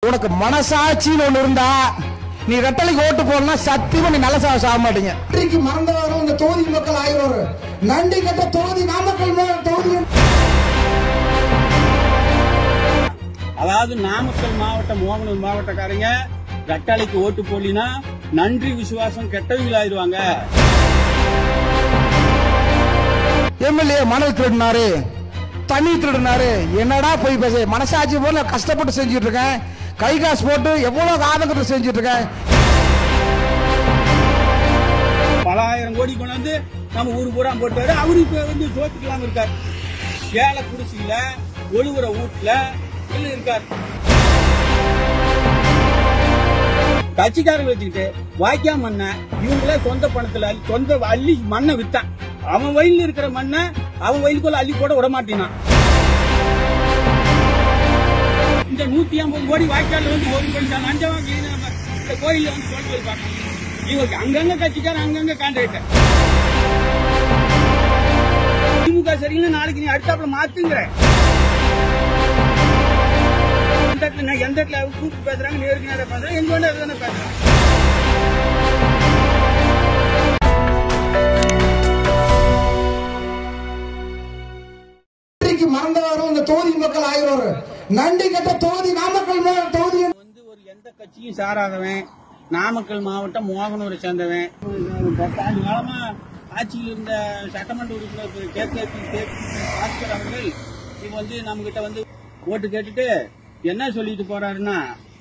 உனக்கு மனசாட்சின்னு ஒண்ணு இருந்தா நீ ரெட்டலைக்கு ஓட்டு போடனா சத்தியமா நீ நல்ல சாக சாக மாட்டீங்க இன்றைக்கு மறந்தவரும் இந்த தொகுதி மக்கள் ஆய்வார் நன்றி கட்ட தொகுதி நாமக்கல் மா- தொகுதி அதாவது நாமக்கல் மாவட்டம் மோகனூர் மாவட்டக்காரங்க ரெட்டாலைக்கு ஓட்டு போடலினா நன்றி விசுவாசம் கெட்டவங்களாயிருவாங்க எம்எல்ஏ மணல் திருடினாரு தண்ணி திருடினாரு என்னடா போய் பேச மனசாட்சி போல கஷ்டப்பட்டு செஞ்சுட்டு இருக்கேன் கை காசு போட்டு எவ்வளவு ஆதங்கத்தை செஞ்சுட்டு இருக்கேன் பல ஆயிரம் கோடி கொண்டு வந்து நம்ம ஊரு பூரா போட்டாரு அவரு இப்ப வந்து சோத்துக்கலாம் இருக்காரு ஏழை குடிசையில ஒழுகுற வீட்டுல இல்ல இருக்காரு கட்சிக்காரங்க வச்சுக்கிட்டு வாய்க்கா மண்ணை இவங்களே சொந்த பணத்துல அள்ளி- சொந்த அள்ளி மண்ணை வித்தான் அவன் வயல்ல இருக்கிற மண்ணை அவன் வயலுக்குள்ள அள்ளி போட விட மாட்டேனான் இந்த நூத்தி ஐம்பது கோடி வாய்க்கால் வந்து ஒரு கோடி லஞ்சம் வாங்கி நம்ம இந்த கோயில்ல வந்து சொல்லி வைப்பாங்க இவங்க அங்கங்க கட்சிக்காரன் அங்கங்க கான்ட்ராக்டர் திமுக சரியில்லை நாளைக்கு நீ அடுத்தாப்புல மாத்துங்கிற எந்த இடத்துல நான் எந்த இடத்துல கூப்பிட்டு பேசுறாங்க நேருக்கு நேரம் பேசுறேன் எங்க வேணா எதுனா பேசுறேன் இன்றைக்கு மறந்தவரும் இந்த தொகுதி மக்கள் ஆய்வார் நன்றி கட்ட தொகுதி நாமக்கல் மா- தொகுதி வந்து ஒரு எந்த கட்சியும் சாராதவன் நாமக்கல் மாவட்டம் மோகனூரை சேர்ந்தவன் பத்தாண்டு காலமா ஆட்சியில் இருந்த சட்டமன்ற உறுப்பினர் திரு K K P K P Baskar அவர்கள் இப்ப வந்து நம்ம கிட்ட வந்து ஓட்டு கேட்டுட்டு என்ன சொல்லிட்டு போறாருன்னா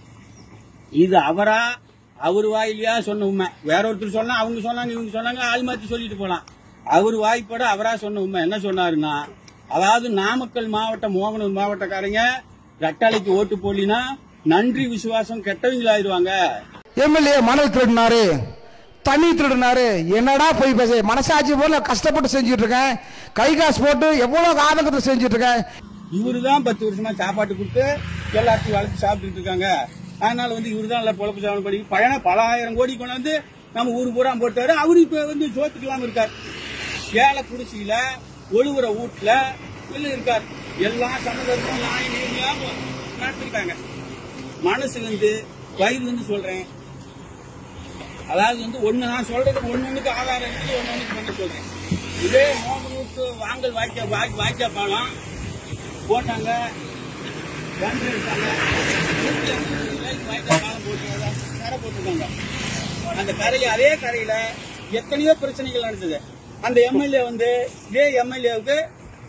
இது அவரா அவர் வாயிலையா சொன்ன உண்மை வேற ஒருத்தர் சொன்னா அவங்க சொன்னாங்க இவங்க சொன்னாங்க ஆள் மாத்தி சொல்லிட்டு போலாம் அவர் வாய்ப்பட அவரா சொன்ன உண்மை என்ன சொன்னாருன்னா அதாவது நாமக்கல் மாவட்டம் மோகனூர் மாவட்டக்காரங்க ரெட்டாலைக்கு ஓட்டு போடலினா நன்றி விசுவாசம் கெட்டவங்களாயிருவாங்க எம்எல்ஏ மணல் திருடினாரு தண்ணி திருடினாரு என்னடா போய் பேச மனசாட்சி போல கஷ்டப்பட்டு செஞ்சுட்டு இருக்கேன் கை காசு போட்டு எவ்வளவு ஆதங்கத்தை செஞ்சுட்டு இருக்கேன் இவரு தான் பத்து வருஷமா சாப்பாட்டு கொடுத்து எல்லாத்தையும் வளர்த்து சாப்பிட்டுட்டு இருக்காங்க அதனால வந்து இவரு தான் நல்லா பொழப்பு சாப்பிட படி பயண பல ஆயிரம் கோடி கொண்டு வந்து நம்ம ஊரு பூரா போட்டாரு அவரு இப்ப வந்து சோத்துக்கலாம் இருக்காரு ஏழை குடிசையில ஒழுகுற வீட்டுல இல்ல இருக்காரு எல்லா சமதர்மம் நாய் நீதியா நடத்திருக்காங்க மனசு வந்து வயிறு வந்து சொல்றேன் அதாவது வந்து ஒண்ணு நான் சொல்றது ஒன்னொன்னுக்கு ஆதாரம் இருக்கு ஒன்னொன்னுக்கு பண்ண சொல்றேன் இதே மோகனூட்டு வாங்கல் வாய்க்கா வாய்க்கா வாய்க்கா பாலம் போட்டாங்க கன்று எடுத்தாங்க நூத்தி ஐம்பது ரூபாய்க்கு வாய்க்கா பாலம் போட்டு கரை போட்டிருக்காங்க அந்த கரையில அதே கரையில எத்தனையோ பிரச்சனைகள் நடந்தது அந்த எம்எல்ஏ வந்து இதே எம்எல்ஏவுக்கு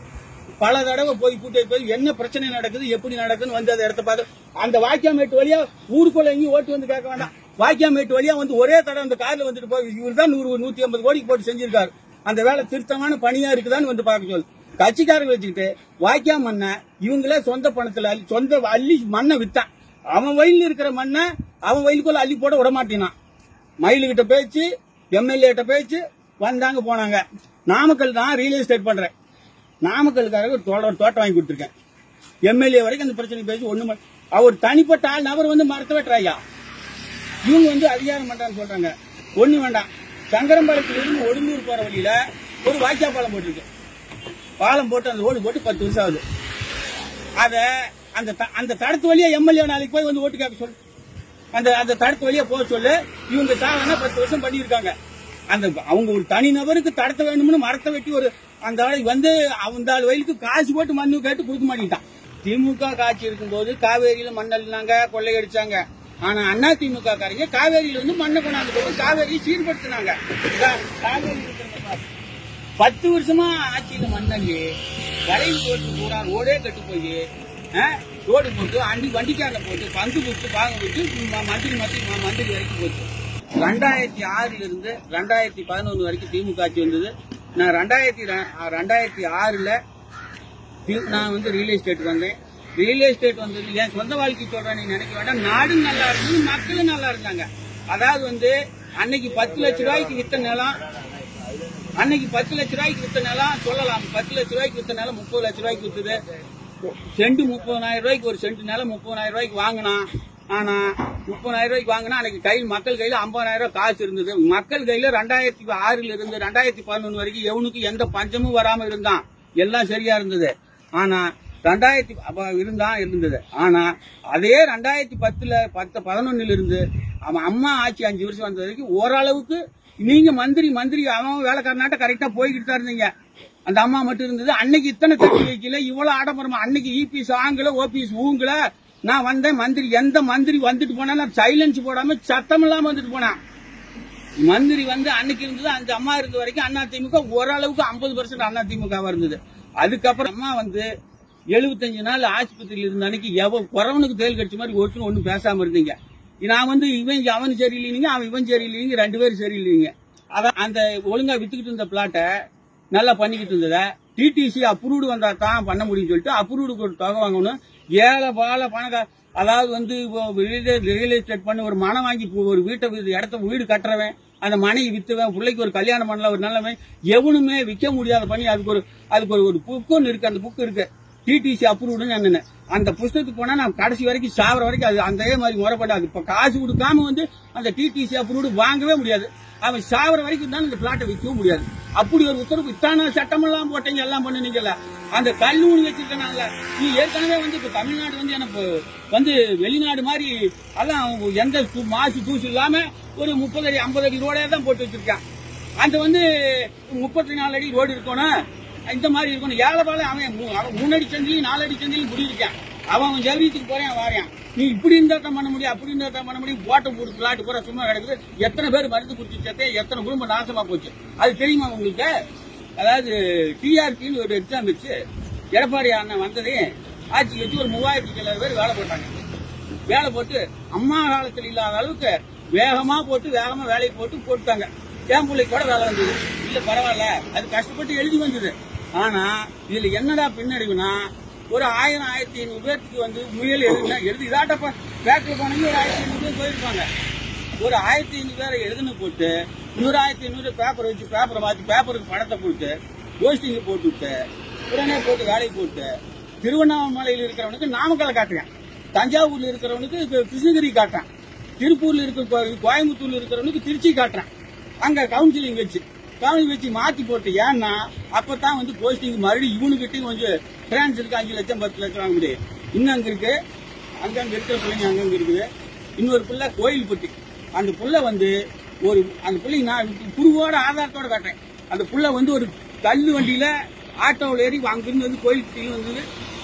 பல தடவை போய் கூட்டி போய் என்ன பிரச்சனை நடக்குது எப்படி நடக்குதுன்னு வந்து அந்த இடத்த பார்த்து அந்த வாக்கியாமேட்டு வழியா ஊருக்குள்ள எங்கேயும் ஓட்டு வந்து கேட்க வேண்டாம் வாக்கியாமேட்டு வழியா வந்து ஒரே தடவை அந்த கார்ல வந்துட்டு போய் இவர் தான் நூறு நூத்தி ஐம்பது கோடிக்கு போட்டு செஞ்சிருக்காரு அந்த வேலை திருத்தமான பணியா இருக்குதான்னு வந்து பார்க்க சொல்லு கட்சிக்காரங்க வச்சுக்கிட்டு வாய்க்கா மண்ணை இவங்களே சொந்த பணத்துல அள்ளி- சொந்த அள்ளி மண்ணை வித்தான் அவன் வயல்ல இருக்கிற மண்ணை அவன் வயலுக்குள்ள அள்ளி போட விட மாட்டேனான் மயிலுகிட்ட பேச்சு எம்எல்ஏ கிட்ட பேச்சு வந்தாங்க போனாங்க நாமக்கல் தான் ரியல் எஸ்டேட் பண்றேன் நாமக்கல்காரங்க ஒரு தோட்டம் ஒரு தோட்டம் வாங்கி கொடுத்துருக்கேன் எம்எல்ஏ வரைக்கும் அந்த பிரச்சனை பேசி ஒண்ணு அவர் தனிப்பட்ட ஆள் நபர் வந்து மரத்தை வெட்டுறாயா இவங்க வந்து அதிகாரம் பண்றான்னு சொல்றாங்க ஒண்ணு வேண்டாம் சங்கரம்பாளையத்துல இருந்து ஒடுங்கூர் போற வழியில ஒரு வாய்க்கா பாலம் போட்டிருக்கு பாலம் போட்டு அந்த ஓடு போட்டு பத்து வருஷம் ஆகுது அத அந்த த- அந்த தடத்து வழியா எம்எல்ஏ நாளைக்கு போய் வந்து ஓட்டு கேட்க சொல்லு அந்த அந்த தடத்து வழியா போக சொல்லு இவங்க சாகனா பத்து வருஷம் பண்ணியிருக்காங்க அந்த அவங்க ஒரு தனி நபருக்கு தடத்த வேணும்னு மரத்தை வெட்டி ஒரு அந்த ஆளை வந்து அந்த ஆள் வயலுக்கு காசு போட்டு மண்ணு கேட்டு கொடுக்க மாட்டேங்கிட்டான் திமுக காட்சி இருக்கும்போது காவேரியில மண் அள்ளினாங்க கொள்ளையடிச்சாங்க ஆனா அண்ணா திமுக காரங்க காவேரியில வந்து மண்ணை கொண்டாந்து போட்டு காவேரியை சீர்படுத்தினாங்க இதான் காவேரி இருக்கிறத பாரு. பத்து வருஷமா ஆட்சியில மண்ணல்லி வளைவு போட்டு பூரா ரோடே கட்டு போய் ரோடு போட்டு அண்டி வண்டிக்காங்க போட்டு பங்கு கொடுத்து பாங்க விட்டு ம- மந்திரி மந்திரி ம- மந்திரி வரைக்கும் போச்சு ரெண்டாயிரத்தி ஆறுல இருந்து ரெண்டாயிரத்தி பதினொன்னு வரைக்கும் திமுக ஆட்சி வந்தது நான் ரெண்டாயிரத்தி ரெ- ரெண்டாயிரத்தி ஆறுல தி- நான் வந்து ரியல் எஸ்டேட் வந்தேன் ரியல் எஸ்டேட் வந்தது என் சொந்த வாழ்க்கை சொல்றேன் நீங்க நினைக்க வேண்டாம் நாடும் நல்லா இருந்தது மக்களும் நல்லா இருந்தாங்க அதாவது வந்து அன்னைக்கு பத்து லட்ச ரூபாய்க்கு வித்த நிலம் அன்னைக்கு பத்து லட்ச ரூபாய்க்கு வித்த நிலம் சொல்லலாம் பத்து லட்ச ரூபாய்க்கு வித்த நிலம் முப்பது லட்ச ரூபாய்க்கு வித்துது செண்டு முப்பதாயிரம் ரூபாய்க்கு ஒரு சென்ட் நிலம் முப்பதாயிரம் ரூபாய்க்கு வாங்கினான் ஆனா முப்பதாயிரம் ரூபாய்க்கு வாங்கினா அன்னைக்கு கையில் மக்கள் கையில ஐம்பதாயிரம் ரூபாய் காசு இருந்தது மக்கள் கையில ரெண்டாயிரத்தி ஆறுல இருந்து ரெண்டாயிரத்தி பதினொன்று வரைக்கும் எவனுக்கு எந்த பஞ்சமும் வராம இருந்தான் எல்லாம் சரியா இருந்தது ஆனா ரெண்டாயிரத்தி அப்ப இருந்தா இருந்தது ஆனா அதே ரெண்டாயிரத்தி பத்துல பத்து பதினொன்னுல இருந்து அவன் அம்மா ஆட்சி அஞ்சு வருஷம் வந்த வரைக்கும் ஓரளவுக்கு நீங்க மந்திரி மந்திரி அவன் வேலைக்காரனாட்ட கரெக்டா போய்கிட்டு தான் இருந்தீங்க அந்த அம்மா மட்டும் இருந்தது அன்னைக்கு இத்தனை தட்டி வைக்கல இவ்வளவு ஆடம்பரமா அன்னைக்கு இபிஎஸ் ஆங்கல ஓபிஎஸ் ஊங்கல நான் வந்தேன் மந்திரி எந்த மந்திரி வந்துட்டு போனாலும் சைலன்ஸ் போடாம சத்தம் இல்லாம வந்துட்டு போனான் மந்திரி வந்து அன்னைக்கு இருந்தது அந்த அம்மா இருந்த வரைக்கும் அண்ணா திமுக ஓரளவுக்கு ஐம்பது பர்சன்ட் அண்ணா திமுக இருந்தது அதுக்கப்புறம் அம்மா வந்து எழுபத்தஞ்சு நாள் ஆஸ்பத்திரியில் இருந்த அன்னைக்கு எவ குறவனுக்கு தேல் கடிச்ச மாதிரி ஒருத்தரும் ஒன்றும் பேசாம இருந்தீங்க நான் வந்து இவன் அவன் சரியில்லைங்க அவன் இவன் சரியில்லைங்க ரெண்டு பேரும் சரியில்லைங்க அதான் அந்த ஒழுங்கா வித்துக்கிட்டு இருந்த பிளாட்டை நல்லா பண்ணிக்கிட்டு இருந்தத டிடிசி அப்ரூவ்டு வந்தா தான் பண்ண முடியும்னு சொல்லிட்டு அப்ரூவ்டுக்கு ஒரு தொகை வாங்கணும் ஏழை பால பணக்கா அதாவது வந்து ரியல் எஸ்டேட் பண்ணி ஒரு மனம் வாங்கி கு- ஒரு வீட்டை வீடு- இடத்த வீடு கட்டுறவன் அந்த மனைவி வித்துவன் பிள்ளைக்கு ஒரு கல்யாணம் பண்ணல ஒரு நல்லவன் எவனுமே விற்க முடியாத பண்ணி அதுக்கு ஒரு அதுக்கு ஒரு ஒரு புக் ஒன்று இருக்கு அந்த புக் இருக்கு டிடிசி அப்ரூவ்டுன்னு நான் அந்த புஸ்தகத்துக்கு போனா நான் கடைசி வரைக்கும் சாவர வரைக்கும் அது அந்த மாதிரி முறைப்படாது இப்ப காசு கொடுக்காம வந்து அந்த டிடிசி அப்ரூவ்டு வாங்கவே முடியாது அவன் சாவர வரைக்கும் தான் இந்த பிளாட்டை விற்கவும் முடியாது அப்படி ஒரு உத்தரவு இத்தான சட்டமெல்லாம் போட்டீங்க எல்லாம் பண்ணுனீங்கல்ல அந்த கல்லூரி வச்சிருக்கனால நீ ஏற்கனவே வந்து இப்ப தமிழ்நாடு வந்து எனக்கு வந்து வெளிநாடு மாதிரி எல்லாம் எந்த து- மாசு தூசு இல்லாம ஒரு முப்பது அடி ஐம்பது அடி ரோடே தான் போட்டு வச்சிருக்கான் அந்த வந்து முப்பத்தி நாலு அடி ரோடு இருக்கணும் இந்த மாதிரி இருக்கணும் ஏழை பால அவன் மூ- அவன் மூணு அடி சந்திலையும் நாலு அடி சந்திலையும் குடியிருக்கான் அவன் அவன் ஜவுரியத்துக்கு போறேன் வாரேன் நீ இப்படி இருந்தா தான் பண்ண முடியும் அப்படி இருந்தா தான் பண்ண முடியும் போட்ட போட்டு பிளாட் பூரா சும்மா கிடக்குது எத்தனை பேர் மருந்து குடிச்சு செத்தே எத்தனை குடும்பம் நாசமா போச்சு அது தெரியுமா உங்களுக்கு அதாவது டிஆர்பின்னு ஒரு எக்ஸாம் வச்சு எடப்பாடி அண்ணன் வந்ததே ஆட்சி வச்சு ஒரு மூவாயிரத்தி சில பேர் வேலை போட்டாங்க வேலை போட்டு அம்மா காலத்தில் இல்லாத அளவுக்கு வேகமா போட்டு வேகமா வேலையை போட்டு போட்டாங்க என் பிள்ளைக்கு கூட வேலை வந்தது இல்ல பரவாயில்ல அது கஷ்டப்பட்டு எழுதி வந்தது ஆனா இதுல என்னடா பின்னடைவுனா ஒரு ஆயிரம் ஆயிரத்தி ஐநூறு பேர்த்துக்கு வந்து முயல் எழுதுனா எழுதி இதாட்டப்ப பேக்கரி போனவங்க ஒரு ஆயிரத்தி ஐநூறு பேர் போயிருப்பாங்க ஒரு ஆயிரத்தி ஐநூறு பேரை எழுதுன போட்டு இன்னொரு ஆயிரத்தி ஐநூறு பேப்பர் வச்சு பேப்பரை மாத்தி பேப்பருக்கு படத்தை போட்டு போஸ்டிங் போட்டு விட்டு உடனே போட்டு வேலைக்கு போட்டு திருவண்ணாமலையில் இருக்கிறவனுக்கு நாமக்கலை காட்டுறேன் தஞ்சாவூர்ல இருக்கிறவனுக்கு இப்ப கிருஷ்ணகிரி காட்டுறேன் திருப்பூர்ல இருக்க கோ- கோயம்புத்தூர்ல இருக்கிறவனுக்கு திருச்சி காட்டுறேன் அங்க கவுன்சிலிங் வச்சு கவுன்சிலிங் வச்சு மாத்தி போட்டு ஏன்னா அப்பதான் வந்து போஸ்டிங் மறுபடியும் இவனுக்கிட்டையும் கொஞ்சம் பிரான்ஸ் இருக்கு அஞ்சு லட்சம் பத்து லட்சம் வாங்க முடியும் இன்னும் அங்க இருக்கு அங்கங்க இருக்கிற பிள்ளைங்க அங்கங்க இருக்குது இன்னொரு பிள்ளை கோயில்பட்டி அந்த புள்ள வந்து ஒரு அந்த பிள்ளைங்க நான் குருவோட ஆதாரத்தோட காட்டுறேன் அந்த புள்ள வந்து ஒரு கல்லு வண்டியில ஆட்டோவில் ஏறி அங்கிருந்து வந்து கோயில்பட்டியில் வந்து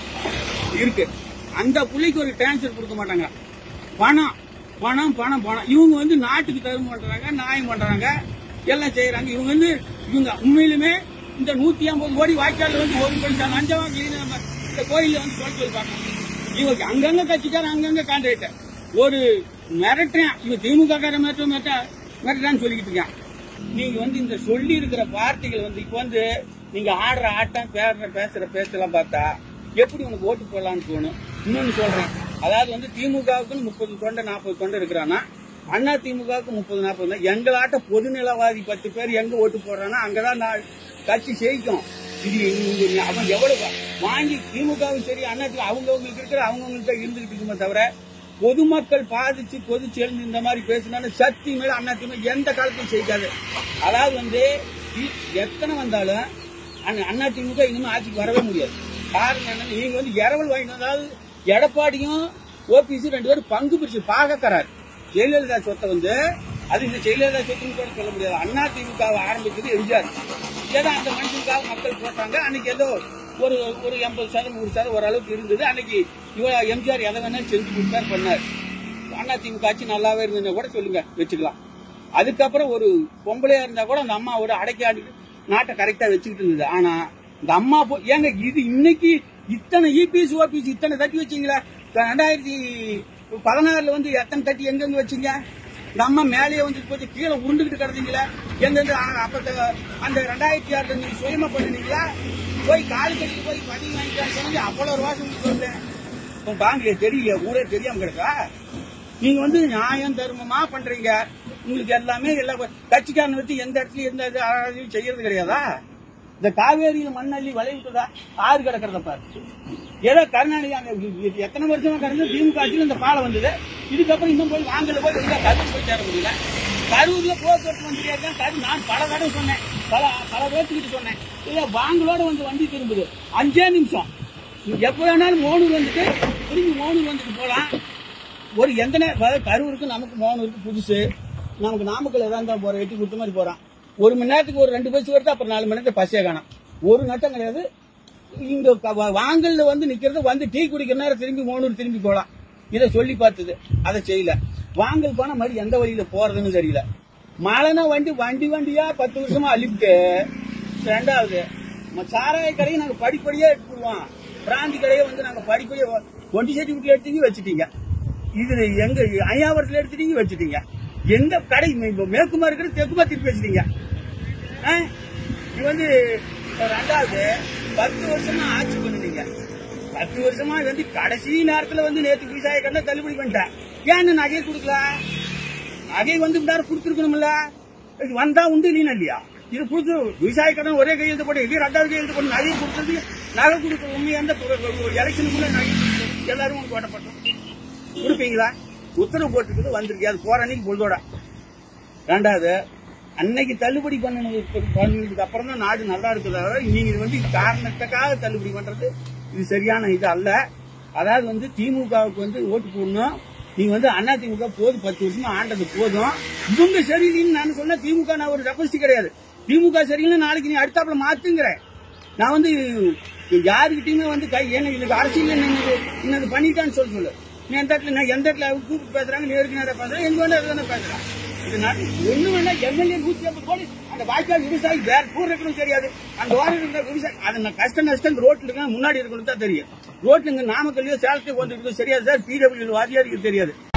இருக்கு அந்த புள்ளைக்கு ஒரு டிரான்ஸ்ஃபர் கொடுக்க மாட்டாங்க பணம் பணம் பணம் பணம் இவங்க வந்து நாட்டுக்கு தரும் பண்றாங்க நியாயம் பண்றாங்க எல்லாம் செய்யறாங்க இவங்க வந்து இவங்க உண்மையிலுமே இந்த நூத்தி ஐம்பது கோடி வாய்க்கால் வந்து ஒரு படிச்சாங்க அஞ்சவா நம்ம இந்த கோயில்ல வந்து சொல்லி வைப்பாங்க இவங்க அங்கங்க கட்சிக்காரன் அங்கங்க கான்ட்ராக்ட் ஒரு மிரட்டுறான் இவன் திமுக கார மிரட்ட மிரட்ட மிரட்டான்னு சொல்லிக்கிட்டு இருக்கான் நீங்க வந்து இந்த சொல்லி இருக்கிற வார்த்தைகள் வந்து இப்ப வந்து நீங்க ஆடுற ஆட்டம் பேடுற பேசுற பேச்செல்லாம் பார்த்தா எப்படி உனக்கு ஓட்டு போடலாம்னு தோணும் இன்னொன்னு சொல்றேன் அதாவது வந்து திமுகவுக்கு முப்பது தொண்டை நாற்பது தொண்டை இருக்கிறான்னா அண்ணா திமுகவுக்கு முப்பது நாற்பது எங்களாட்ட பொதுநிலவாதி பத்து பேர் எங்க ஓட்டு போடுறான்னா அங்கதான் நான் கட்சி ஜெயிக்கும் இது இங்க அவன் எவ்வளவு வா- வாங்கி திமுகவும் சரி அண்ணா அவங்கவுங்களுக்கு இருக்கிற அவங்கவுங்களுக்கு தான் இருந்துகிட்டு இருக்குமே தவிர பொதுமக்கள் பாதிச்சு கொதிச்சு எழுந்து இந்த மாதிரி பேசினாலும் சக்தி மேல அண்ணா திமுக எந்த காலத்தையும் செய்யாது அதாவது வந்து இ- எத்தனை வந்தாலும் அண்ணா- அண்ணா திமுக இனிமே ஆட்சிக்கு வரவே முடியாது காரணம் என்ன நீங்க வந்து இரவல் வாங்கிட்டு வந்தாலும் எடப்பாடியும் ஓபிசி ரெண்டு பேரும் பங்கு பிரிச்சு பாகக்கறார் ஜெயலலிதா சொத்தை வந்து அது இந்த ஜெயலலிதா சொத்துன்னு கூட சொல்ல முடியாது அண்ணா திமுக ஆரம்பிச்சது எம்ஜிஆர் ஏதோ அந்த மனுஷனுக்காக மக்கள் போட்டாங்க அன்னைக்கு ஏதோ ஒரு ஒரு எண்பது சதவீதம் நூறு சதவீதம் ஓரளவுக்கு இருந்தது அன்னைக்கு இவ எம்ஜிஆர் எதை வேணாலும் செஞ்சு கொடுத்தாரு பண்ணார் அண்ணா திமுக ஆட்சி நல்லாவே இருந்ததுன்னு கூட சொல்லுங்க வச்சுக்கலாம் அதுக்கப்புறம் ஒரு பொம்பளையா இருந்தா கூட அந்த அம்மா ஒரு அடைக்க ஆடி நாட்டை கரெக்டா வச்சுக்கிட்டு இருந்தது ஆனா இந்த அம்மா போ ஏங்க இது இன்னைக்கு இத்தனை இபிஎஸ் ஓபிஎஸ் இத்தனை தட்டி வச்சீங்களா ரெண்டாயிரத்தி பதினாறுல வந்து எத்தனை தட்டி எங்கெங்க வச்சீங்க இந்த அம்மா மேலேயே வந்து கொஞ்சம் கீழே உருண்டுகிட்டு கிடந்தீங்களா எங்கெங்க அ- அப்ப த- அந்த ரெண்டாயிரத்தி ஆறுல நீங்க சுயமா பண்ணுனீங்களா போய் காலி கட்டி போய் பணி வாங்கிட்டான்னு சொன்னீங்க அவ்வளவு ரூபா உங்களுக்கு வந்தேன் உன் பாங்க தெரியல ஊரே தெரியாம கிடக்கா நீங்க வந்து நியாயம் தர்மமா பண்றீங்க உங்களுக்கு எல்லாமே எல்லா கட்சிக்காரனை வச்சு எந்த இடத்துலயும் எந்த இது அழகையும் செய்யறது கிடையாதா இந்த காவேரியில மண்ணள்ளி விளைவிட்டதா ஆறு கிடக்கிறத பாரு ஏதோ கருணாநிதி அங்க இது எத்தனை வருஷமா கடந்து திமுக ஆட்சியில் இந்த பாலம் வந்தது இதுக்கப்புறம் இன்னும் போய் வாங்கல போய் ஒழுங்கா கரூர் போய் சேர முடியல கரூர்ல போக்குவரத்து மந்திரியா தான் கரு நான் பல தடவை சொன்னேன் பல பல பேர்த்துக்கிட்ட சொன்னேன் இல்ல வாங்கலோட வந்து வண்டி திரும்புது அஞ்சே நிமிஷம் எப்ப வேணாலும் மோனூர் வந்துட்டு திரும்பி மோனூர் வந்துட்டு போலாம் ஒரு எந்த நே- அதாவது கரூருக்கு நமக்கு மோனூருக்கு புதுசு நமக்கு நாமக்கல் ஏதாவது தான் போறோம் எட்டி கொடுத்த மாதிரி போறான் ஒரு மணி நேரத்துக்கு ஒரு ரெண்டு பஸ் வருது அப்புறம் நாலு மணி நேரத்துக்கு பஸ்ஸே காணும் ஒரு நட்டம் கிடையாது இங்க க- வ- வாங்கல்ல வந்து நிக்கிறது வந்து டீ குடிக்கிற நேரம் திரும்பி மோனூர் திரும்பி போலாம் இதை சொல்லி பார்த்தது அதை செய்யல வாங்கல் போனா மாதிரி எந்த வழியில போறதுன்னு தெரியல மழைனா வண்டி வண்டி வண்டியா பத்து வருஷமா அழிப்புட்டு ரெண்டாவது ம- சாராய கடையை நாங்க படிப்படியா எடுத்துருவோம் பிராந்தி கடையை வந்து நாங்க படிப்படியா ஒ- ஒண்டி செட்டி வீட்டுல எடுத்தீங்க வச்சுட்டீங்க இது எங்க ஐயாவரத்துல எடுத்துட்டீங்க வச்சுட்டீங்க எந்த கடை மே- மேற்குமா இருக்கிற தெற்குமா திருப்பி வச்சுட்டீங்க ஆ? இது வந்து ரெண்டாவது பத்து வருஷமா ஆட்சி பண்ணுனீங்க பத்து வருஷமா இது வந்து கடைசி நேரத்துல வந்து நேற்று விவசாய கடனை தள்ளுபடி பண்ணிட்டேன் ஏன்னு நகையை கொடுக்கல நகை வந்து நேரம் கொடுத்துருக்கணும்ல இது வந்தா உண்டு இல்லைன்னா இல்லையா இது கொடுத்து விவசாய கடன் ஒரே கையெழுத்து போட்டு இது ரெண்டாவது கையெழுத்து போட்டு நகை கொடுத்தது நகை கொடுக்க உண்மை எந்த எலெக்ஷனுக்குள்ள நகை கொடுத்து எல்லாரும் உங்களுக்கு ஓட்டப்பட்டோம் கொடுப்பீங்களா உத்தரவு போட்டுருக்குது வந்திருக்கு அது போற அன்னைக்கு பொழுதோட ரெண்டாவது அன்னைக்கு தள்ளுபடி பண்ணனது பண்ணதுக்கு அப்புறம் தான் நாடு நல்லா இருக்கிறத நீங்க இது வந்து காரணத்துக்காக தள்ளுபடி பண்றது இது சரியான இது அல்ல அதாவது வந்து திமுகவுக்கு வந்து ஓட்டு போடணும் நீங்க வந்து அண்ணா திமுக போதும் பத்து வருஷமா ஆண்டது போதும் இவங்க சரியில்லைன்னு நான் சொன்ன திமுக நான் ஒரு ரெப்பஸ்டி கிடையாது திமுக சரியில்லைன்னு நாளைக்கு நீ அடுத்தாப்புல மாத்துங்கிறேன் நான் வந்து யாருக்கிட்டயுமே வந்து கை ஏன்னா இதுக்கு அரசியல் என்னது இன்னது பண்ணிட்டான்னு சொல்ல சொல்லு நீ எந்த இடத்துல நான் எந்த இடத்துல கூப்பிட்டு பேசுறாங்க நேருக்கு நேரம் பேசுறேன் எங்க வேணா எதுனா பேசுறேன் இது நாட்டு ஒண்ணு வேணா எம்எல்ஏ நூத்தி ஐம்பது கோடி அந்த வாய்க்கால் விவசாயி வேற பூர் இருக்கணும் தெரியாது அந்த வாரம் இருக்கிற விவசாயி அது நான் கஷ்ட நஷ்டம் ரோட்ல இருக்க முன்னாடி இருக்கணும் தான் தெரியும் ரோட்ல இங்க நாமக்கல்லையோ சேலத்தையோ வந்துருக்கு தெரியாது சார் பிடபிள்யூ வாதியாருக்கு தெரியாது